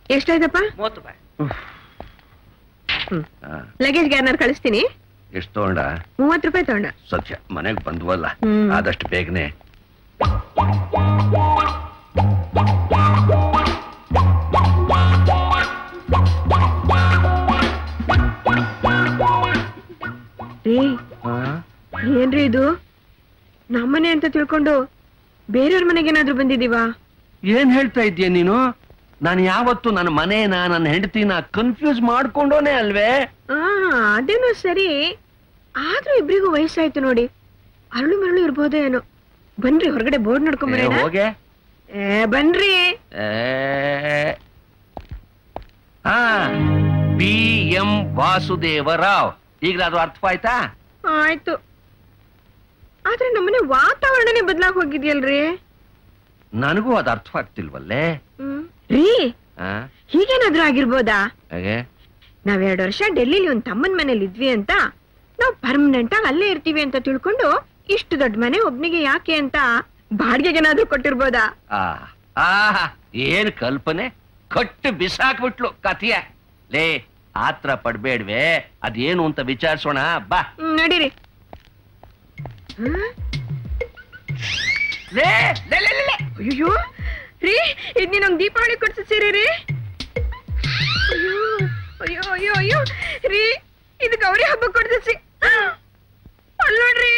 ಎಷ್ಟಾಯ್ತಪ್ಪ ಮೂವತ್ತು ರೂಪಾಯಿ ಲಗೇಜ್ ಗ್ಯಾನರ್ ಕಳಿಸ್ತೀನಿ ಎಷ್ಟು ತಗೊಂಡ ಮೂವತ್ತು ರೂಪಾಯಿ ತಗೊಂಡ ಸತ್ಯ ಮನೆಗೆ ಬಂದ್ವಲ್ಲ ಹ್ಮ್. ಆದಷ್ಟು ಬೇಗನೆ ರೀ ಏನ್ರಿ ಇದು ನಮ್ಮನೆ ಅಂತ ತಿಳ್ಕೊಂಡು ಬೇರೆಯವ್ರ ಮನೆಗೆ ಏನಾದ್ರೂ ಬಂದಿದೀವಾ ಏನ್ ಹೇಳ್ತಾ ಇದ್ದೀಯ ನೀನು ನಾನು ಯಾವತ್ತು ನನ್ನ ಮನೇನ ನನ್ನ ಹೆಂಡತಿನ ಕನ್ಫ್ಯೂಸ್ ಮಾಡ್ಕೊಂಡೋನೆ ಅಲ್ವೇ ಆ ಅದೇನೋ ಸರಿ ಆದ್ರೂ ಇಬ್ರಿಗೂ ವಯಸ್ಸಾಯ್ತು ನೋಡಿ ಅರಳು ಮರಳು ಇರ್ಬೋದೇ ಏನೋ ಬನ್ರಿ ಹೊರಗಡೆ ಬೋರ್ಡ್ ಏ, ನೋಡ್ಕೊಂಬರೋಣ ಹೋಗೆ ಏ ಬನ್ರಿ ಏ. ಹಾ ಬಿ ಎಂ ವಾಸುದೇವರಾವ್ ಈಗಲಾದ್ರೂ ಅರ್ಥವಾಯ್ತಾ ಆಯ್ತು ಆದ್ರೆ ನಮ್ಮನೆ ವಾತಾವರಣನೇ ಬದ್ಲಾಗ್ ಹೋಗಿದ್ಯಲ್ರಿ ನನಗೂ ಅದು ಅರ್ಥವಾಗ್ತಿಲ್ವಲ್ಲೇ ಹ್ಮ್. ರೀ ಆ, ಹೀಗೇನಾದ್ರೂ ಆಗಿರ್ಬೋದಾ ಹಾಗೆ ನಾವ್ ಎರಡು ವರ್ಷ ಡೆಲ್ಲಿಲಿ ಒಂದ್ ತಮ್ಮನ್ ಮನೇಲಿ ಇದ್ವಿ ಅಂತ ನಾವ್ ಪರ್ಮನೆಂಟ್ ಆಗಿ ಅಲ್ಲೇ ಇರ್ತೀವಿ ಅಂತ ತಿಳ್ಕೊಂಡು ಇಷ್ಟು ದೊಡ್ಡ ಮನೆ ಒಬ್ನಿಗೆ ಯಾಕೆ ಅಂತ ಬಾಡಿಗೆಗೇನಾದ್ರೂ ಕೊಟ್ಟಿರ್ಬೋದಾ ಆ ಆಹಾ ಏನ್ ಕಲ್ಪನೆ ಕಟ್ಟು ಬಿಸಾಕ್ಬಿಟ್ಲು ಕಥೆಯ ಲೇ ಆತ್ರ ಪಡ್ಬೇಡ್ವೆ ಅದೇನು ಅಂತ ವಿಚಾರಿಸೋಣ ಬಾ ಹ್ಮ್, ನಡೀರಿ ಹ್ಮ್? ಲೇ ಲೇ, ಲೇ, ಲೇ, ಲೇ. ಅಯ್ಯೋ ರೀ ಇದ್ ನೀ ನಮ್ ದೀಪಾವಳಿ ಕೊಡ್ಸ ಸೀರೆ ರೀ ಅಯ್ಯೋ ಅಯ್ಯೋ ಅಯ್ಯೋ ಅಯ್ಯೋ ರೀ ಇದು ಗೌರಿ ಹಬ್ಬ ಕೊಡ್ಸಿ ಅಲ್ ನೋಡ್ರಿ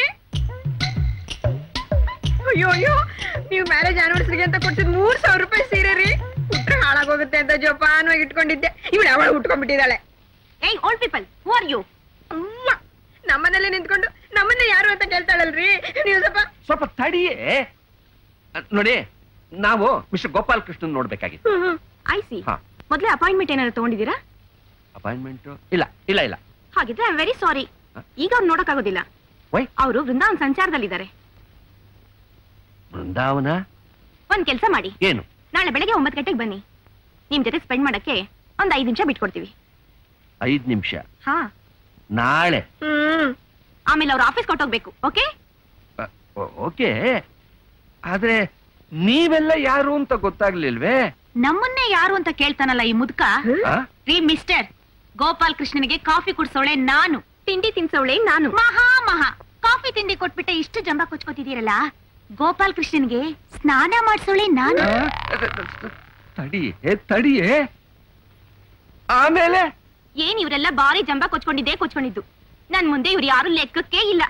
ಅಯ್ಯೋ ಅಯ್ಯೋ ನೀವು ಮ್ಯಾರೇಜ್ ಆನಿವರ್ಸರಿಗೆ ಅಂತ ಕೊಡ್ಸಿದ್ ಮೂರ್ ಸಾವಿರ ರೂಪಾಯಿ ಸೀರೆ ರೀ ಉಟ್ರೆ ಹಾಳಾಗೋಗುತ್ತೆ ಅಂತ ಜೋಪಾನವಾಗಿ ಇಟ್ಕೊಂಡಿದ್ದೆ ಇವಳು ಯಾವಾಗ ಉಟ್ಕೊಂಡ್ಬಿಟ್ಟಿದ್ದಾಳೆ ಏಯ್ old people who are you ಅವ್ವ ನಮ್ಮನೇಲೆ ನಿಂತ್ಕೊಂಡು ನಮ್ಮನ್ನ ಯಾರು ಅಂತ ಕೇಳ್ತಾಳಲ್ರಿ ನೀವು ಸ್ವಲ್ಪ ಸ್ವಲ್ಪ ತಡಿಯೇ ಅ, ನೋಡಿ ನಾವು ಮಿಸ್ಟರ್ ಗೋಪಾಲ್ ಕೃಷ್ಣನ್ ನೋಡ್ಬೇಕಾಗಿತ್ತು ಹ್ಮ್, ಹ್ಮ್. ಐ ಸಿ ಹಾ ಮೊದ್ಲೇ ಅಪಾಯಿಂಟ್ಮೆಂಟ್ ಏನಾದ್ರು ತಗೊಂಡಿದ್ದೀರಾ ಅಪಾಯಿಂಟ್ಮೆಂಟ್ ಇಲ್ಲ ಇಲ್ಲ ಇಲ್ಲ ಹಾಗಿದ್ರೆ ಐ ವೆರಿ ಸಾರಿ ಈಗ ಅವ್ರು ನೋಡಕ್ಕಾಗೋದಿಲ್ಲ ವೈ ಅವರು ವೃಂದಾವನ್ ಸಂಚಾರದಲ್ಲಿದ್ದಾರೆ ಬೃಂದಾವನ ಒಂದ್ ಕೆಲ್ಸ ಮಾಡಿ ಏನು ನಾಳೆ ಬೆಳಗ್ಗೆ ಒಂಬತ್ತು ಗಂಟೆಗೆ ಬನ್ನಿ ನಿಮ್ ಜೊತೆ ಸ್ಪೆಂಡ್ ಮಾಡಕ್ಕೆ ಒಂದ್ ಐದ್ ನಿಮಿಷ ಬಿಟ್ಕೊಡ್ತೀವಿ ಐದ್ ನಿಮಿಷ ಹಾ ನಾಳೆ ಹ್ಮ್ ಆಮೇಲೆ ಅವ್ರ ಆಫೀಸ್ ಕೊಟ್ಟೋಗ್ಬೇಕು ಓಕೆ ಅ, ಓ- ಓಕೆ ಆದ್ರೆ ನೀವೆಲ್ಲ ಯಾರು ಅಂತ ಗೊತ್ತಾಗ್ಲಿಲ್ವೇ ನಮ್ಮನ್ನೇ ಯಾರು ಅಂತ ಕೇಳ್ತಾನಲ್ಲ ಈ ಮುದ್ಕ ಆ? ರೀ ಮಿಸ್ಟರ್ ಗೋಪಾಲ್ ಕೃಷ್ಣನಿಗೆ ಕಾಫಿ ಕುಡ್ಸೋಳೆ ನಾನು ತಿಂಡಿ ತಿನ್ಸೋಳೆ ನಾನು ಮಹಾ ಮಹಾ ಕಾಫಿ ತಿಂಡಿ ಕೊಟ್ಬಿಟ್ಟೆ ಇಷ್ಟು ಜಂಬ ಕೊಚ್ಕೋತಿದ್ದೀರಲ್ಲ ಗೋಪಾಲ್ ಕೃಷ್ಣನ್ಗೆ ಸ್ನಾನ ಮಾಡ್ಸೋಳೆ ನಾನು ಆ? ತಡಿಯೇ ತಡಿಯೇ ಆಮೇಲೆ ಏನ್ ಇವರೆಲ್ಲ ಬಾರಿ ಜಂಬ ಕೊಚ್ಕೊಂಡಿದ್ದೆ ಕೊಚ್ಕೊಂಡಿದ್ದು ನನ್ ಮುಂದೆ ಇವ್ರು ಯಾರು ಲೆಕ್ಕಕ್ಕೆ ಇಲ್ಲ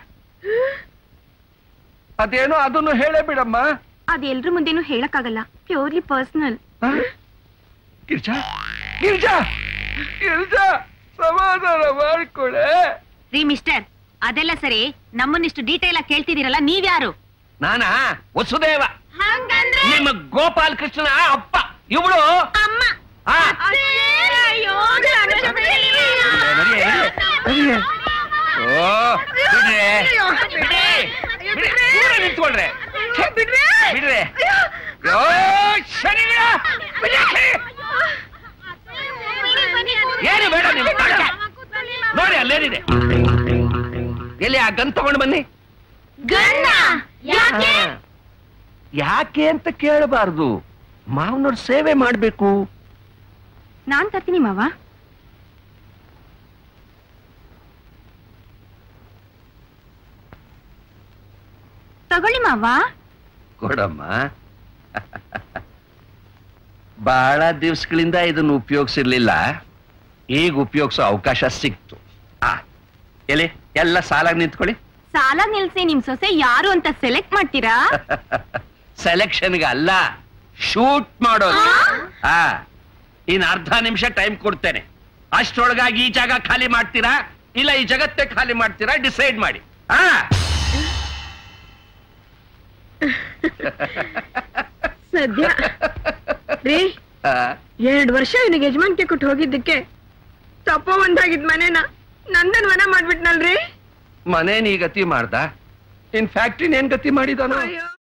ಅದೇನೋ ಅದನ್ನು ಹೇಳೇ ಬಿಡಮ್ಮ ಅದ್ ಎಲ್ರ ಮುಂದೆನೂ ಹೇಳಕ್ಕಾಗಲ್ಲ ಪ್ಯೂರ್ಲಿ ಪರ್ಸನಲ್ ಆ? ಗಿರ್ಜಾ ಗಿರ್ಜಾ ಗಿರ್ಜಾ ಸಮಾಧಾನ ಮಾಡ್ಕೊಳೆ ರೀ ಮಿಸ್ಟರ್ ಅದೆಲ್ಲ ಸರಿ ನಮ್ಮನ್ನಿಷ್ಟು ಡೀಟೇಲ್ ಆಗಿ ಕೇಳ್ತಿದ್ದೀರಲ್ಲ ನೀವ್ಯಾರು ನಾನಾ ವಸುದೇವ ನಿಮ್ಮ ಗೋಪಾಲ್ ಕೃಷ್ಣನ ಅಪ್ಪ ಇವಳು ಅಮ್ಮ ಆ, ಅಯ್ಯೋ, ನಾನು ನಡಿಯೇ, ನಡಿಯೇ, ನಡಿಯೇ. ಓ ಬಿಡ್ರೆ ಬಿಡಿ ಬಿಡಿ ದೂರ ನಿಂತ್ಕೊಳ್ರೆ ಛೆ, ಬಿಡ್ರೆ ಓ ಶನಿಗಳ ಬಿಡಾಕೆ. ಏನು ಬೇಡ ನೀವು ನೋಡಿ ಅಲ್ಲೇನಿದೆ ಎಲ್ಲಿ ಆ ಗನ್ ತಗೊಂಡು ಬನ್ನಿ ಯಾಕೆ ಹಾ. ಯಾಕೆ ಅಂತ ಕೇಳಬಾರ್ದು ಮಾವನವ್ರ ಸೇವೆ ಮಾಡ್ಬೇಕು ನಾನ್ ತರ್ತೀನಿ ಮಾವ ತಗೊಳ್ಳಿ ಮಾವ ಕೊಡಮ್ಮ ಬಹಳ ದಿವ್ಸಗಳಿಂದ ಇದನ್ನು ಉಪಯೋಗಿಸಿರ್ಲಿಲ್ಲ ಈಗ ಉಪಯೋಗಿಸೋ ಅವಕಾಶ ಸಿಕ್ತು ಆ ಎಲ್ಲಿ ಎಲ್ಲ ಸಾಲಾಗಿ ನಿಂತ್ಕೊಳ್ಳಿ ಸಾಲ ನಿಲ್ಸಿ ನಿಮ್ ಸೊಸೆ ಯಾರು ಅಂತ ಸೆಲೆಕ್ಟ್ ಮಾಡ್ತೀರಾ ಸೆಲೆಕ್ಷನ್ಗೆ ಅಲ್ಲ ಶೂಟ್ ಮಾಡೋದು ಆ ಇನ್ ಅರ್ಧ ನಿಮಿಷ ಟೈಮ್ ಕೊಡ್ತೇನೆ ಅಷ್ಟೊಳಗಾಗಿ ಈ ಜಾಗ ಖಾಲಿ ಮಾಡ್ತೀರಾ ಇಲ್ಲ ಈ ಜಗತ್ತೇ ಖಾಲಿ ಮಾಡ್ತೀರಾ ಡಿಸೈಡ್ ಮಾಡಿ ಆ ಸದ್ಯ ರೀ ಆ, ಎರಡ್ ವರ್ಷ ಇವನಿಗೆ ಯಜಮಾನ್ಕೆ ಕೊಟ್ಟು ಹೋಗಿದ್ದಕ್ಕೆ ತಪ್ಪೋ ಒಂದಾಗಿದ್ ಮನೇನ ನಂದನ್ ಮನ ಮಾಡ್ಬಿಟ್ನಲ್ರಿ ಮನೇನ್ ಈ ಗತಿ ಮಾಡ್ದ ಇನ್ ಫ್ಯಾಕ್ಟ್ರಿನ ಏನ್ ಗತಿ ಮಾಡಿದಾನೋ ಅಯ್ಯೋ